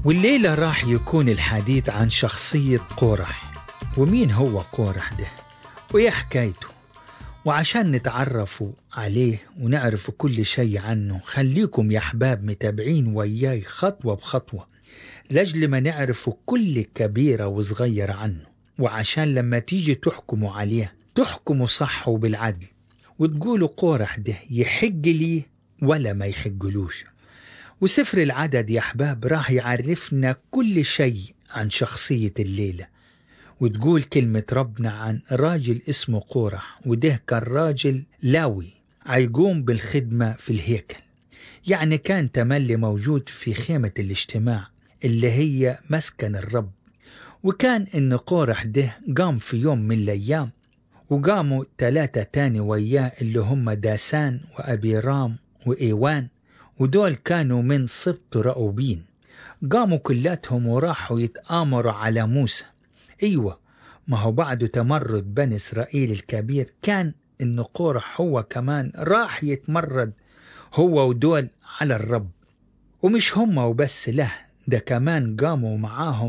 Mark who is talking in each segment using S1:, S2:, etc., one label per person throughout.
S1: والليلة راح يكون الحديث عن شخصية قورح ومين هو قورح ده وإيه حكايته وعشان نتعرفوا عليه ونعرفوا كل شيء عنه خليكم يا أحباب متابعين وياي خطوة بخطوة لأجل ما نعرفوا كل كبيرة وصغيرة عنه وعشان لما تيجي تحكموا عليه تحكموا صح وبالعدل وتقولوا قورح ده يحق لي ولا ما يحقلوش وسفر العدد يا أحباب راح يعرفنا كل شيء عن شخصية الليلة وتقول كلمة ربنا عن راجل اسمه قورح وده كان راجل لاوي عيقوم بالخدمة في الهيكل يعني كان تملي موجود في خيمة الاجتماع اللي هي مسكن الرب وكان إن قورح ده قام في يوم من الأيام وقاموا ثلاثة تاني وياه اللي هم داسان وأبيرام وإيوان ودول كانوا من سبط رأوبين قاموا كلاتهم وراحوا يتآمروا على موسى أيوة ما هو بعد تمرد بني إسرائيل الكبير كان إن قورح هو كمان راح يتمرد هو ودول على الرب ومش هم وبس له ده كمان قاموا معاهم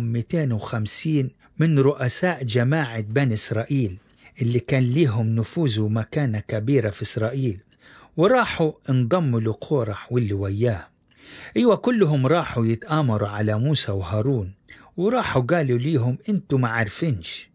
S1: 250 من رؤساء جماعة بني إسرائيل اللي كان ليهم نفوذ ومكانة كبيرة في إسرائيل وراحوا انضموا لقورح واللي وياه أيوة كلهم راحوا يتآمروا على موسى وهارون وراحوا قالوا ليهم انتوا ما عارفينش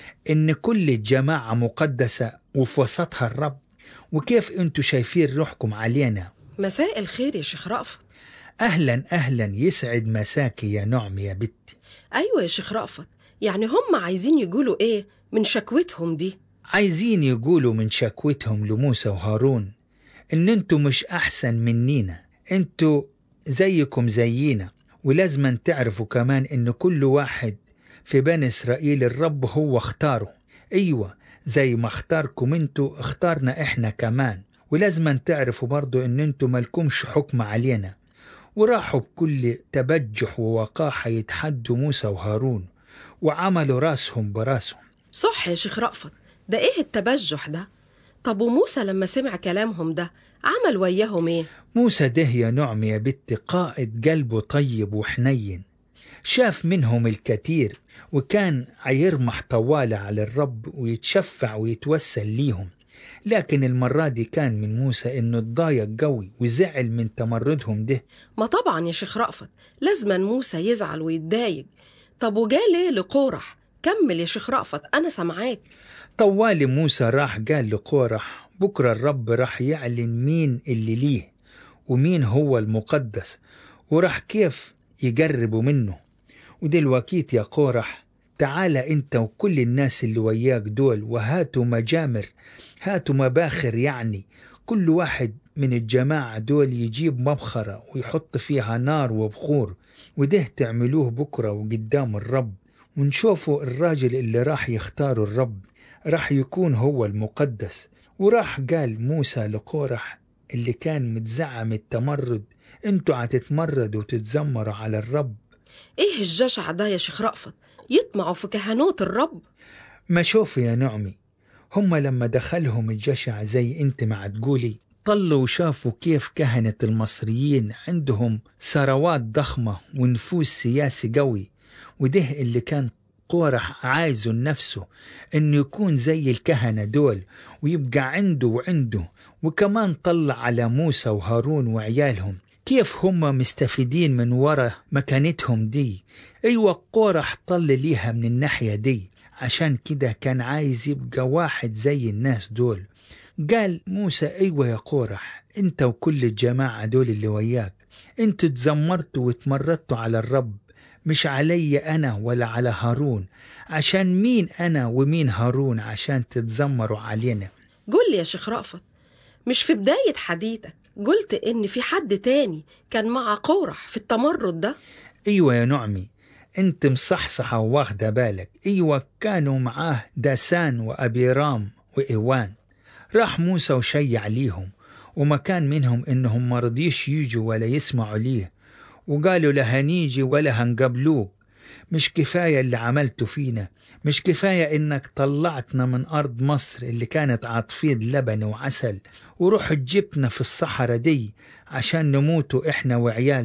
S1: ان كل الجماعة مقدسة وفي وسطها الرب وكيف انتوا شايفين روحكم علينا
S2: مساء الخير يا شيخ رأفت
S1: اهلا اهلا يسعد مساكي يا نعم يا بنتي
S2: أيوة يا شيخ رأفت يعني هم عايزين يقولوا إيه من شكوتهم دي
S1: عايزين يقولوا من شكوتهم لموسى وهارون ان انتوا مش احسن منينا انتوا زيكم زينا ولازما تعرفوا كمان ان كل واحد في بني اسرائيل الرب هو اختاره ايوه زي ما اختاركم انتوا اختارنا احنا كمان ولازما تعرفوا برضو ان انتوا ملكمش حكم علينا وراحوا بكل تبجح ووقاحة يتحدوا موسى وهارون وعملوا راسهم براسهم
S2: صح يا شيخ رأفت ده إيه التبجح ده طب وموسى لما سمع كلامهم ده عمل وياهم إيه
S1: موسى ده يا نعم يا بنت قائد قلبه طيب وحنين شاف منهم الكثير وكان عيرمح طوالة على الرب ويتشفع ويتوسل ليهم لكن المرة دي كان من موسى انه اتضايق قوي وزعل من تمردهم ده
S2: ما طبعا يا شيخ رأفت لازما موسى يزعل ويتضايق طب وجا ليه لقورح كمل يا شيخ رأفت أنا سامعاك
S1: طوال موسى راح قال لقورح بكرة الرب راح يعلن مين اللي ليه ومين هو المقدس وراح كيف يقربوا منه ودلوقتي يا قورح تعال انت وكل الناس اللي وياك دول وهاتوا مجامر هاتوا مباخر يعني كل واحد من الجماعة دول يجيب مبخرة ويحط فيها نار وبخور وده تعملوه بكرة وقدام الرب ونشوفوا الراجل اللي راح يختاروا الرب راح يكون هو المقدس وراح قال موسى لقورح اللي كان متزعم التمرد انتوا هتتمردوا وتتذمروا على الرب
S2: إيه الجشع ده يا شيخ رأفت يطمعوا في كهنوت الرب
S1: ما شوفوا يا نعمي هم لما دخلهم الجشع زي انت ما تقولي طلوا وشافوا كيف كهنة المصريين عندهم ثروات ضخمة ونفوذ سياسي قوي وده اللي كان قورح عايزه لنفسه انه يكون زي الكهنة دول ويبقى عنده وعنده وكمان طلع على موسى وهارون وعيالهم كيف هم مستفيدين من ورا مكانتهم دي ايوه قورح طل ليها من الناحية دي عشان كده كان عايز يبقى واحد زي الناس دول قال موسى ايوه يا قورح انت وكل الجماعة دول اللي وياك انتوا تزمرتوا وتمردتوا على الرب مش علي أنا ولا على هارون عشان مين أنا ومين هارون عشان تتذمروا علينا
S2: قول لي يا شيخ رأفت مش في بداية حديثك قلت إن في حد تاني كان مع قورح في التمرد ده
S1: أيوة يا نعمي أنت مصحصحة واخدة بالك أيوة كانوا معاه داسان وأبيرام وإيوان راح موسى وشيع ليهم وما كان منهم إنهم مرضيش يجوا ولا يسمعوا ليه وقالوا لا هنيجي ولا هنقبلوك مش كفاية اللي عملته فينا مش كفاية إنك طلعتنا من أرض مصر اللي كانت عاطفيد لبن وعسل وروح جبتنا في الصحراء دي عشان نموتوا إحنا وعيالنا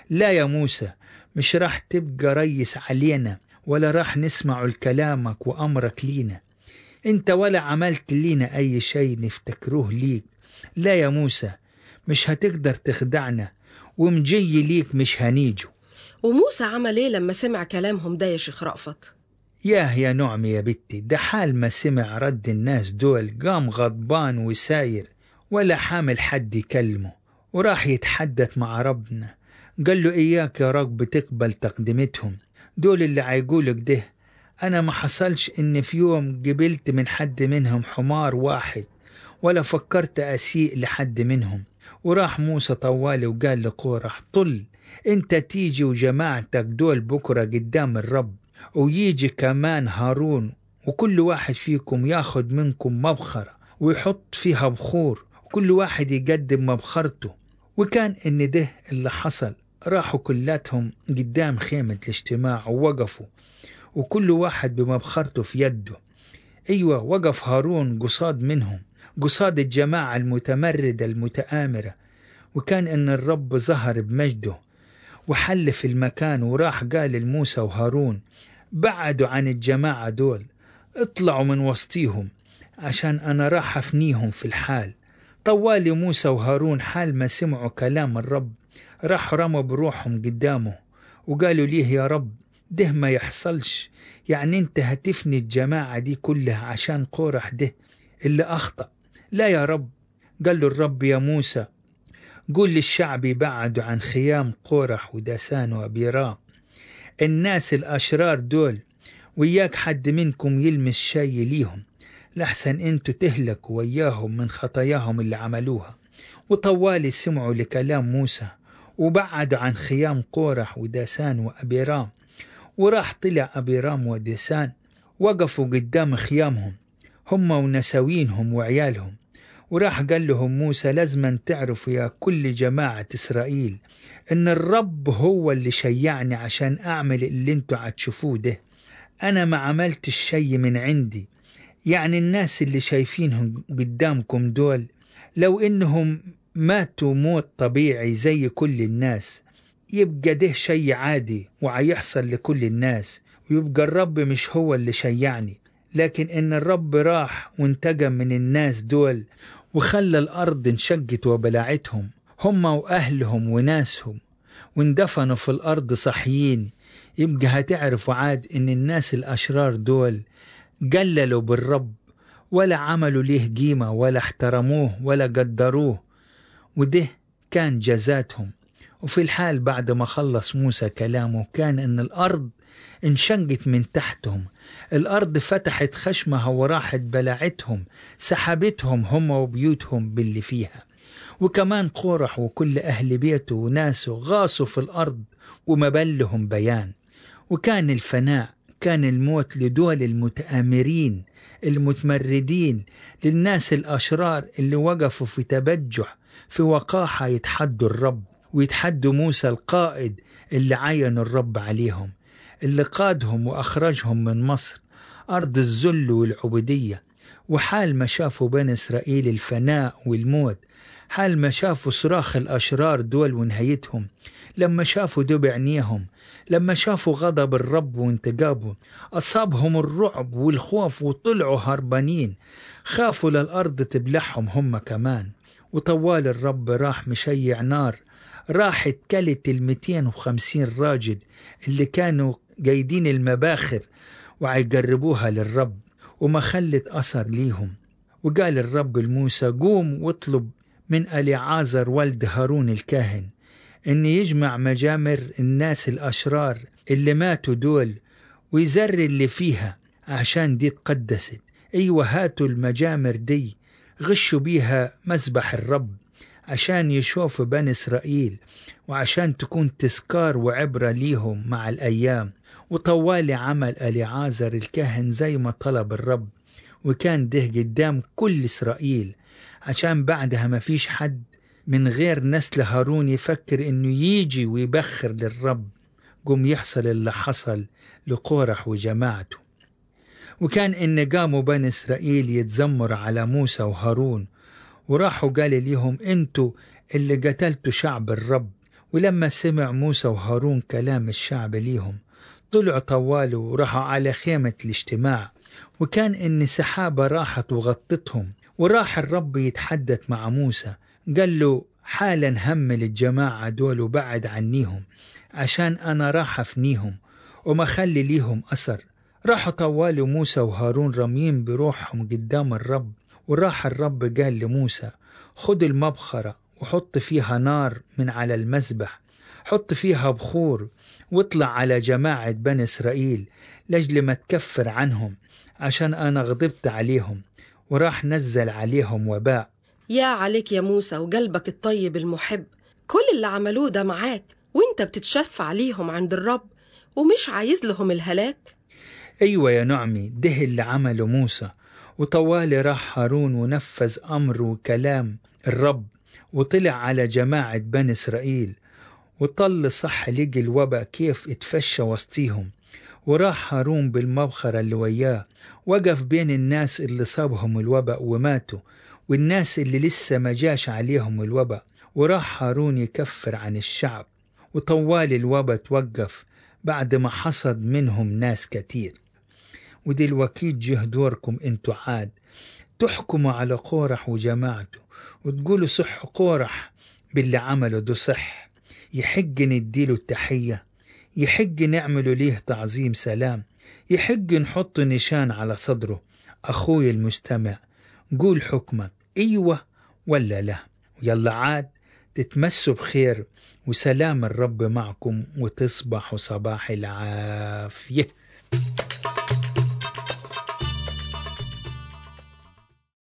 S1: لا يا موسى مش راح تبقى ريس علينا ولا راح نسمع لكلامك وأمرك لينا انت ولا عملت لينا أي شيء نفتكروه ليك لا يا موسى مش هتقدر تخدعنا ومجي ليك مش هنيجوا
S2: وموسى عمل ايه لما سمع كلامهم ده يا شيخ رأفت
S1: ياه يا نعمي يا بنتي ده حال ما سمع رد الناس دول قام غضبان وساير ولا حامل حد يكلمه وراح يتحدث مع ربنا قال له إياك يا رب تقبل تقدمتهم دول اللي عيقولك ده أنا ما حصلش إن في يوم قبلت من حد منهم حمار واحد ولا فكرت أسيء لحد منهم وراح موسى طوالي وقال لقورح طل انت تيجي وجماعتك دول بكرة قدام الرب ويجي كمان هارون وكل واحد فيكم ياخد منكم مبخرة ويحط فيها بخور وكل واحد يقدم مبخرته وكان ان ده اللي حصل راحوا كلاتهم قدام خيمة الاجتماع ووقفوا وكل واحد بمبخرته في يده ايوه وقف هارون قصاد منهم قصاد الجماعة المتمردة المتآمرة وكان ان الرب ظهر بمجده وحل في المكان وراح قال لموسى وهارون بعدوا عن الجماعة دول اطلعوا من وسطيهم عشان أنا راح أفنيهم في الحال طوالي موسى وهارون حال ما سمعوا كلام الرب راح رموا بروحهم قدامه وقالوا ليه يا رب ده ما يحصلش يعني انت هتفني الجماعة دي كلها عشان قورح ده اللي أخطأ لا يا رب قال له الرب يا موسى قول للشعب يبعدوا عن خيام قورح وداسان وأبيرام الناس الأشرار دول وياك حد منكم يلمس شي ليهم لحسن انتوا تهلكوا وياهم من خطاياهم اللي عملوها وطوالي سمعوا لكلام موسى وبعدوا عن خيام قورح وداسان وأبيرام وراح طلع أبيرام وداسان وقفوا قدام خيامهم هم ونساوينهم وعيالهم وراح قال لهم موسى لازما تعرفوا يا كل جماعة إسرائيل إن الرب هو اللي شيعني عشان أعمل اللي انتوا هتشوفوه ده أنا ما عملت الشي من عندي يعني الناس اللي شايفينهم قدامكم دول لو إنهم ماتوا موت طبيعي زي كل الناس يبقى ده شي عادي وعيحصل لكل الناس ويبقى الرب مش هو اللي شيعني لكن إن الرب راح وانتقم من الناس دول وخلى الأرض انشقت وبلعتهم هم وأهلهم وناسهم واندفنوا في الأرض صحيين يبقى هتعرفوا عاد إن الناس الأشرار دول قللوا بالرب ولا عملوا ليه قيمة ولا احترموه ولا قدروه وده كان جزاتهم وفي الحال بعد ما خلص موسى كلامه كان إن الأرض انشقت من تحتهم الأرض فتحت خشمها وراحت بلعتهم سحبتهم هم وبيوتهم باللي فيها وكمان قورح وكل أهل بيته وناسه غاصوا في الأرض ومبلهم بيان وكان الفناء كان الموت لدول المتآمرين المتمردين للناس الأشرار اللي وقفوا في تبجح في وقاحة يتحدوا الرب ويتحدوا موسى القائد اللي عين الرب عليهم اللي قادهم وأخرجهم من مصر أرض الذل والعبودية وحال ما شافوا بني إسرائيل الفناء والموت حال ما شافوا صراخ الأشرار دول ونهايتهم لما شافوا دو بعينيهم لما شافوا غضب الرب وانتقابه أصابهم الرعب والخوف وطلعوا هربانين خافوا للأرض تبلعهم هم كمان وطوال الرب راح مشيع نار راحت كلت المتين وخمسين راجل اللي كانوا جايدين المباخر وعيقربوها للرب وما خلت أثر ليهم وقال الرب لموسى قوم واطلب من أليعازر ولد هارون الكاهن إن يجمع مجامر الناس الأشرار اللي ماتوا دول ويزر اللي فيها عشان دي تقدست أيوة هاتوا المجامر دي غشوا بيها مسبح الرب عشان يشوفوا بني إسرائيل وعشان تكون تذكار وعبرة ليهم مع الأيام وطوالي عمل أليعازر الكاهن زي ما طلب الرب وكان ده قدام كل إسرائيل عشان بعدها ما فيش حد من غير نسل هارون يفكر انه يجي ويبخر للرب قم يحصل اللي حصل لقورح وجماعته وكان ان قاموا بني اسرائيل يتذمر على موسى وهارون وراحوا قال ليهم انتوا اللي قتلتوا شعب الرب ولما سمع موسى وهارون كلام الشعب ليهم طلعوا طوال وراحوا على خيمة الاجتماع وكان إن سحابة راحت وغطتهم وراح الرب يتحدث مع موسى قال له حالا همل الجماعة دول وبعد عنيهم عشان أنا راح أفنيهم وما خلي ليهم أثر راحوا طوال موسى وهارون رميين بروحهم قدام الرب وراح الرب قال لموسى خد المبخرة وحط فيها نار من على المذبح حط فيها بخور واطلع على جماعة بني إسرائيل لجل ما تكفر عنهم عشان أنا غضبت عليهم وراح نزل عليهم وباء
S2: يا عليك يا موسى وقلبك الطيب المحب كل اللي عملوه ده معاك وانت بتتشفع عليهم عند الرب ومش عايز لهم الهلاك
S1: أيوة يا نعمي ده اللي عمله موسى وطوالي راح هارون ونفذ أمر وكلام الرب وطلع على جماعة بني إسرائيل وطل صح لقي الوباء كيف اتفشى وسطيهم وراح هارون بالمبخرة اللي وياه وقف بين الناس اللي صابهم الوباء وماتوا والناس اللي لسه ما جاش عليهم الوباء وراح هارون يكفر عن الشعب وطوال الوباء توقف بعد ما حصد منهم ناس كتير ودلوقتي جه دوركم انتوا عاد تحكموا على قورح وجماعته وتقولوا صح قورح باللي عمله ده صح يحق نديله التحية يحق نعمله ليه تعظيم سلام يحق نحط نشان على صدره أخوي المستمع قول حكمك أيوة ولا لا يلا عاد تتمسوا بخير وسلام الرب معكم وتصبحوا صباح العافيه